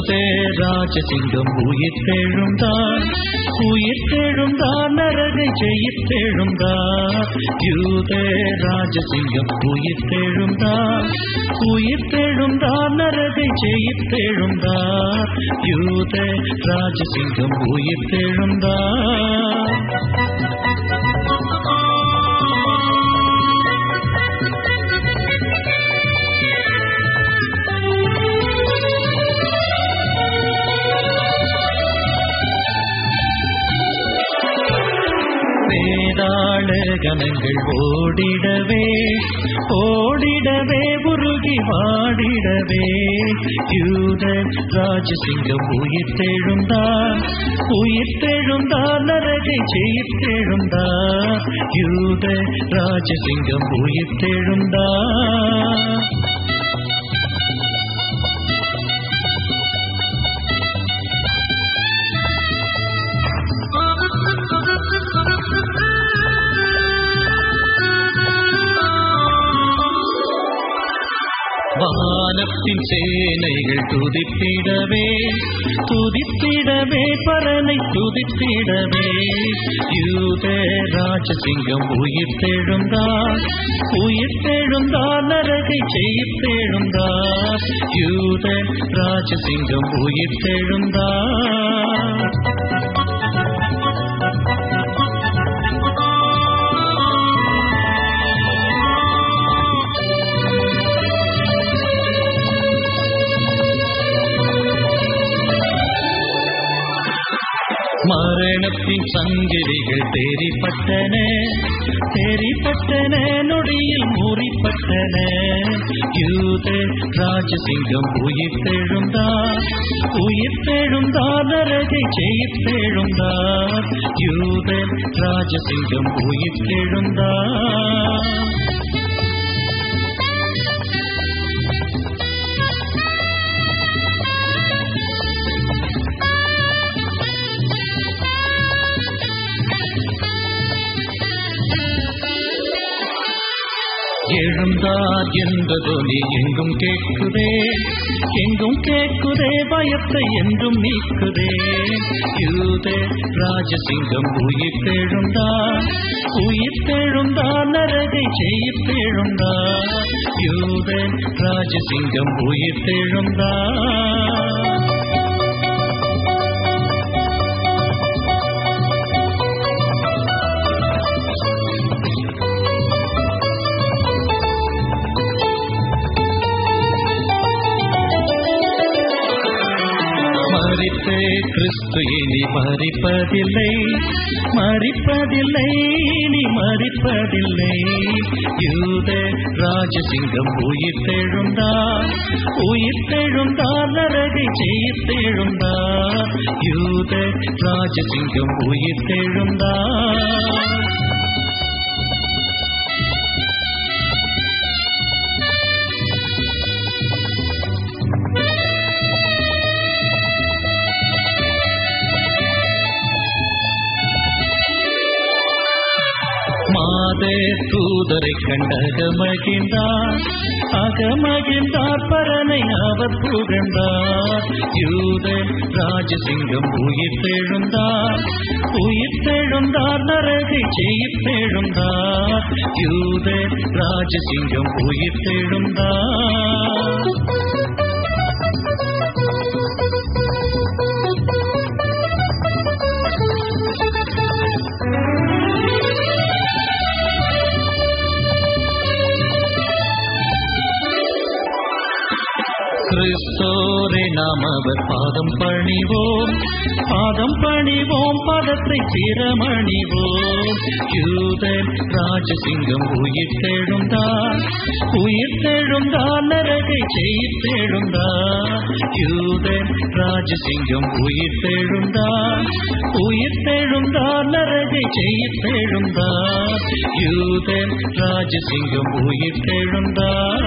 யூதே ராஜசிங்கம் உயிர்த்தெழுந்தார் உயிர்த்தெழுந்தார் நரகை ஜெயித்தெழுந்தார் யூதே ராஜசிங்கம் உயிர்த்தெழுந்தார் உயிர்த்தெழுந்தார் நரகை ஜெயித்தெழுந்தார் யூதே ராஜசிங்கம் உயிர்த்தெழுந்தார் வேதாள கணங்கள் ஓடிடவே ஓடிடவே உருகி வாடிடவே யூத ராஜசிங்கம் உயிர்த்தெழுந்தார் உயிர்த்தெழுந்தார் நரகை ஜெயித்தெழுந்தார் யூத ராஜசிங்கம் உயிர்த்தெழுந்தார் வானத்தின் சேனைகள் துதித்திடவே துதித்திடவே பரனை துதித்திடவே யூத ராஜசிங்கம் உயிர்த்தெழுந்தார் உயிர்த்தெழுந்தார் நரகை ஜெயித்தெழுந்தார் யூத ராஜசிங்கம் உயிர்த்தெழுந்தார் மரணத்தின் சங்கிலிகள் தெரிப்பட்டன தெரிப்பட்டன நொடியில் மூறிப்பட்டன யூத ராஜசிங்கம் உயிர்த்தெழுந்தார் உயிர்த்தெழுந்தார் நரகை ஜெயித்தெழுந்தார் யூத ராஜசிங்கம் உயிர்த்தெழுந்தார் எழுந்தார் என்பதொலி எங்கும் கேட்குதே எங்கும் கேட்குதே பயத்தை என்றும் நீக்குதே யூதே ராஜசிங்கம் உயிர்த்தெழுந்தார் உயிர்த்தெழுந்தார் நரகை ஜெயித்தெழுந்தார் யூதே ராஜசிங்கம் உயிர்த்தெழுந்தார் மறித்தே கிறிஸ்து இனி மறிப்பதில்லை மறிப்பதில்லை இனி மறிப்பதில்லை யூத ராஜசிங்கம் உயிர்த்தெழுந்தார் உயிர்த்தெழுந்தார் நரகை ஜெயித்தெழுந்தார் யூத ராஜசிங்கம் உயிர்த்தெழுந்தார் மாதே தூதரை கண்டகமகிழ்ந்தார் அகமகிழ்ந்தார் பரனை அவர் புகழ்ந்தார் யூத ராஜசிங்கம் உயிர்த்தெழுந்தார் உயிர்த்தெழுந்தார் நரகை ஜெயித்தெழுந்தார் யூத ராஜசிங்கம் உயிர்த்தெழுந்தார் கிறிஸ்தோரை நாம் அவர் பாதம் பணிவோம் பாதம் பணிவோம் பதத்தை சிரமணிவோம் யூத ராஜசிங்கம் உயிர்த்தெழுந்தார் உயிர்த்தெழுந்தார் நரகை ஜெயித்தெழுந்தார் யூத ராஜசிங்கம் உயிர்த்தெழுந்தார் உயிர்த்தெழுந்தார் நரகை ஜெயித்தெழுந்தார் யூத ராஜசிங்கம் உயிர்த்தெழுந்தார்